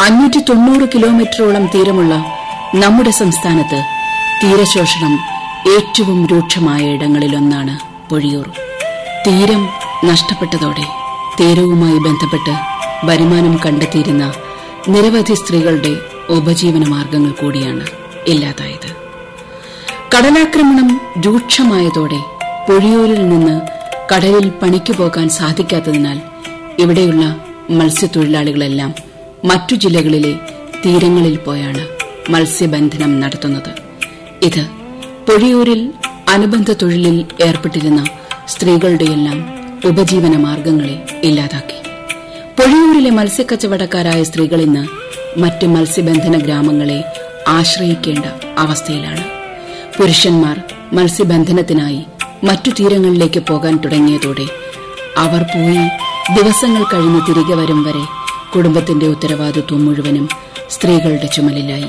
അഞ്ഞൂറ്റി തൊണ്ണൂറ് കിലോമീറ്ററോളം തീരമുള്ള നമ്മുടെ സംസ്ഥാനത്ത് തീരശോഷണം ഏറ്റവും രൂക്ഷമായ ഇടങ്ങളിലൊന്നാണ് പൊഴിയൂർ തീരം നഷ്ടപ്പെട്ടതോടെ തീരവുമായി ബന്ധപ്പെട്ട് വരുമാനം കണ്ടെത്തിയിരുന്ന നിരവധി സ്ത്രീകളുടെ ഉപജീവന മാർഗങ്ങൾ കൂടിയാണ് ഇല്ലാതായത് കടലാക്രമണം രൂക്ഷമായതോടെ പൊഴിയൂരിൽ നിന്ന് കടലിൽ പണിക്കു പോകാൻ സാധിക്കാത്തതിനാൽ ഇവിടെയുള്ള മത്സ്യത്തൊഴിലാളികളെല്ലാം മറ്റു ജില്ലകളിലെ തീരങ്ങളിൽ പോയാണ് മത്സ്യബന്ധനം നടത്തുന്നത് ഇത് പൊഴിയൂരിൽ അനുബന്ധ തൊഴിലിൽ ഏർപ്പെട്ടിരുന്ന സ്ത്രീകളുടെയെല്ലാം ഉപജീവന മാർഗങ്ങളെ ഇല്ലാതാക്കി പൊഴിയൂരിലെ മത്സ്യക്കച്ചവടക്കാരായ സ്ത്രീകൾ ഇന്ന് മറ്റ് മത്സ്യബന്ധന ഗ്രാമങ്ങളെ ആശ്രയിക്കേണ്ട അവസ്ഥയിലാണ് പുരുഷന്മാർ മത്സ്യബന്ധനത്തിനായി മറ്റു തീരങ്ങളിലേക്ക് പോകാൻ തുടങ്ങിയതോടെ അവർ പോയി ദിവസങ്ങൾ കഴിഞ്ഞ് തിരികെ വരും വരെ കുടുംബത്തിന്റെ ഉത്തരവാദിത്വം മുഴുവനും സ്ത്രീകളുടെ ചുമലിലായി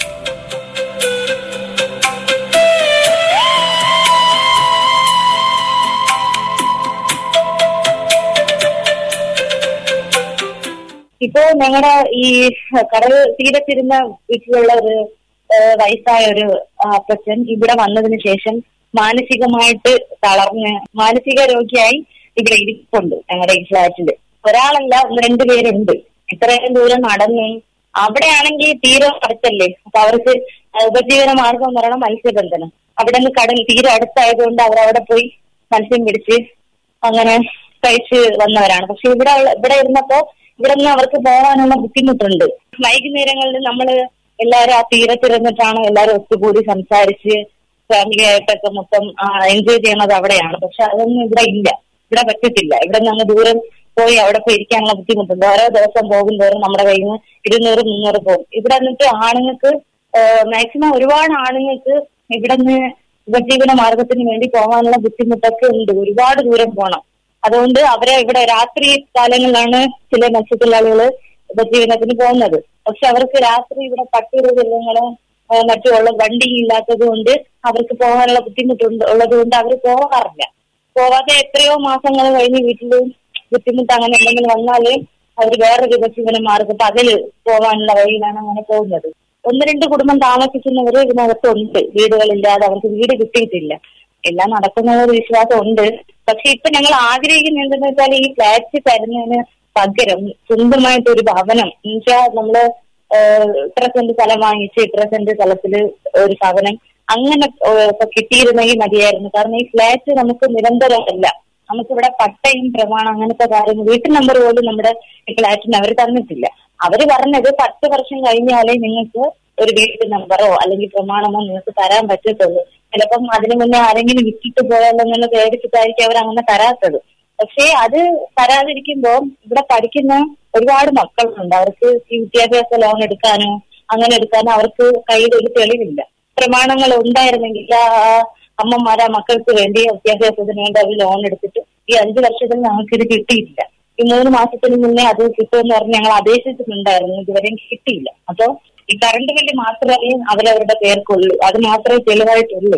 ഇപ്പോ ഞങ്ങളുടെ ഈ കടൽ തീരത്തിരുന്ന വീട്ടിലുള്ള ഒരു ആ, വയസ്സായ ഒരു ആ, അപ്പച്ചൻ ഇവിടെ വന്നതിന് ശേഷം മാനസികമായിട്ട് തളർന്ന് മാനസിക രോഗിയായി ഇവിടെ ഇരിപ്പുണ്ട് ഞങ്ങളുടെ ഈ ഫ്ലാറ്റില് ഒരാളല്ല ഒന്ന് രണ്ടു പേരുണ്ട് ഇത്രയും ദൂരം നടന്ന് അവിടെയാണെങ്കിൽ തീരെ അടുത്തല്ലേ അപ്പൊ അവർക്ക് ഉപജീവന മാർഗം എന്ന് പറയുന്നത് മത്സ്യബന്ധനം അവിടെ നിന്ന് കടൽ തീരെ അടുത്തായതുകൊണ്ട് അവരവിടെ പോയി മത്സ്യം പിടിച്ച് അങ്ങനെ കഴിച്ച് വന്നവരാണ് പക്ഷെ ഇവിടെ ഉള്ള- ഇവിടെ ഇരുന്നപ്പോ ഇവിടെ നിന്ന് അവർക്ക് പോകാനുള്ള ബുദ്ധിമുട്ടുണ്ട് വൈകുന്നേരങ്ങളിൽ നമ്മള് എല്ലാരും ആ തീരത്തിരുന്നിട്ടാണ് എല്ലാരും ഒത്തുകൂടി സംസാരിച്ച് ഫാമിലി ആയിട്ടൊക്കെ മൊത്തം എൻജോയ് ചെയ്യണത് അവിടെയാണ് പക്ഷെ അതൊന്നും ഇവിടെ ഇല്ല ഇവിടെ പറ്റത്തില്ല ഇവിടെ നിന്ന് അങ്ങ് ദൂരം പോയി അവിടെ പോയി ഇരിക്കാനുള്ള ബുദ്ധിമുട്ടുണ്ട് ഓരോ ദിവസം പോകും തോറും നമ്മുടെ കയ്യിൽ നിന്ന് ഇരുന്നൂറ് മുന്നൂറ് പോകും ഇവിടെ നിന്നിട്ട് ആണുങ്ങൾക്ക് മാക്സിമം ഒരുപാട് ആണുങ്ങൾക്ക് ഇവിടെ നിന്ന് ഉപജീവന മാർഗത്തിന് വേണ്ടി പോകാനുള്ള ബുദ്ധിമുട്ടൊക്കെ ഉണ്ട് ഒരുപാട് ദൂരം പോകണം അതുകൊണ്ട് അവരെ ഇവിടെ രാത്രി കാലങ്ങളിലാണ് ചില മത്സ്യത്തൊഴിലാളികള് ഉപജീവനത്തിന് പോകുന്നത് പക്ഷെ അവർക്ക് രാത്രി ഇവിടെ പട്ടിമൃഗങ്ങളും മറ്റുള്ള വണ്ടി ഇല്ലാത്തത് കൊണ്ട് അവർക്ക് പോകാനുള്ള ബുദ്ധിമുട്ടുണ്ട് ഉള്ളത് കൊണ്ട് അവർ പോകാറില്ല പോവാതെ എത്രയോ മാസങ്ങൾ കഴിഞ്ഞ് വീട്ടിൽ ബുദ്ധിമുട്ട് അങ്ങനെ എന്തെങ്കിലും വന്നാല് അവർ വേറൊരു ഉപജീവന മാർഗം പകല് പോകാനുള്ള വഴിയിലാണ് അങ്ങനെ പോകുന്നത് ഒന്ന് രണ്ട് കുടുംബം താമസിക്കുന്നവര് ഇതിനകത്തുണ്ട് വീടുകളില്ലാതെ അവർക്ക് വീട് കിട്ടിയിട്ടില്ല എല്ലാം നടക്കുന്ന ഒരു വിശ്വാസം ഉണ്ട് പക്ഷെ ഇപ്പൊ ഞങ്ങൾ ആഗ്രഹിക്കുന്നത് എന്തെന്ന് വെച്ചാൽ ഈ ഫ്ലാറ്റ് തരുന്നതിന് പകരം സ്വന്തമായിട്ട് ഒരു ഭവനം എന്നുവെച്ചാൽ നമ്മള് ഏഹ്, ഇത്ര സെന്റ് സ്ഥലം വാങ്ങിച്ച് ഇത്ര സെന്റ് സ്ഥലത്തില് ഒരു ഭവനം അങ്ങനെ ഏഹ്, ഇപ്പൊ കിട്ടിയിരുന്നെങ്കിൽ മതിയായിരുന്നു കാരണം ഈ ഫ്ലാറ്റ് നമുക്ക് നിരന്തരമല്ല നമുക്കിവിടെ പട്ടയും പ്രമാണം അങ്ങനത്തെ കാര്യങ്ങൾ വീട്ടു നമ്പർ പോലും നമ്മുടെ ഈ ഫ്ലാറ്റിന് അവർ തന്നിട്ടില്ല അവര് പറഞ്ഞത് പത്ത് വർഷം കഴിഞ്ഞാലേ നിങ്ങൾക്ക് ഒരു വീട്ടു നമ്പറോ അല്ലെങ്കിൽ പ്രമാണമോ നിങ്ങൾക്ക് തരാൻ പറ്റത്തുള്ളൂ ചിലപ്പം അതിനു മുന്നേ ആരെങ്കിലും വിറ്റിട്ട് പോയാലോ എന്നുള്ള പേടിച്ചിട്ടായിരിക്കും അവർ അങ്ങനെ തരാത്തത് പക്ഷേ അത് തരാതിരിക്കുമ്പോൾ ഇവിടെ പഠിക്കുന്ന ഒരുപാട് മക്കളുണ്ട് അവർക്ക് ഈ വിദ്യാഭ്യാസ ലോൺ എടുക്കാനോ അങ്ങനെ എടുക്കാനോ അവർക്ക് കയ്യിൽ ഒരു തെളിവില്ല പ്രമാണങ്ങൾ ഉണ്ടായിരുന്നെങ്കിൽ ആ അമ്മമാരാ മക്കൾക്ക് വേണ്ടി വിദ്യാഭ്യാസത്തിന് വേണ്ടി അവർ ലോൺ എടുത്തിട്ട് ഈ അഞ്ചു വർഷത്തിൽ ഞങ്ങൾക്ക് ഇത് കിട്ടിയില്ല ഈ മൂന്ന് മാസത്തിന് മുന്നേ അത് കിട്ടുമെന്ന് പറഞ്ഞ് ഞങ്ങൾ അപേക്ഷിച്ചിട്ടുണ്ടായിരുന്നു ഇതുവരെയും കിട്ടിയില്ല അപ്പോ ഈ കറണ്ട് ബില്ല് മാത്രമേ അവരവരുടെ പേർക്കുള്ളൂ അത് മാത്രമേ തെളിവായിട്ടുള്ളൂ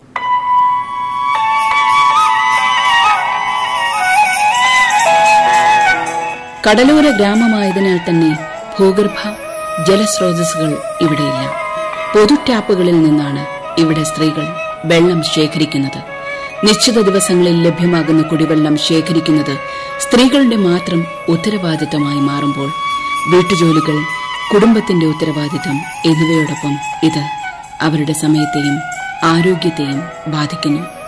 കടലോര ഗ്രാമമായതിനാൽ തന്നെ ഭൂഗർഭ ജലസ്രോതസ്സുകൾ ഇവിടെയില്ല പൊതു ടാപ്പുകളിൽ നിന്നാണ് ഇവിടെ സ്ത്രീകൾ വെള്ളം ശേഖരിക്കുന്നത് നിശ്ചിത ദിവസങ്ങളിൽ ലഭ്യമാകുന്ന കുടിവെള്ളം ശേഖരിക്കുന്നത് സ്ത്രീകളുടെ മാത്രം ഉത്തരവാദിത്തമായി മാറുമ്പോൾ വീട്ടുജോലികൾ കുടുംബത്തിന്റെ ഉത്തരവാദിത്തം എന്നിവയോടൊപ്പം ഇത് അവരുടെ സമയത്തെയും ആരോഗ്യത്തെയും ബാധിക്കുന്നു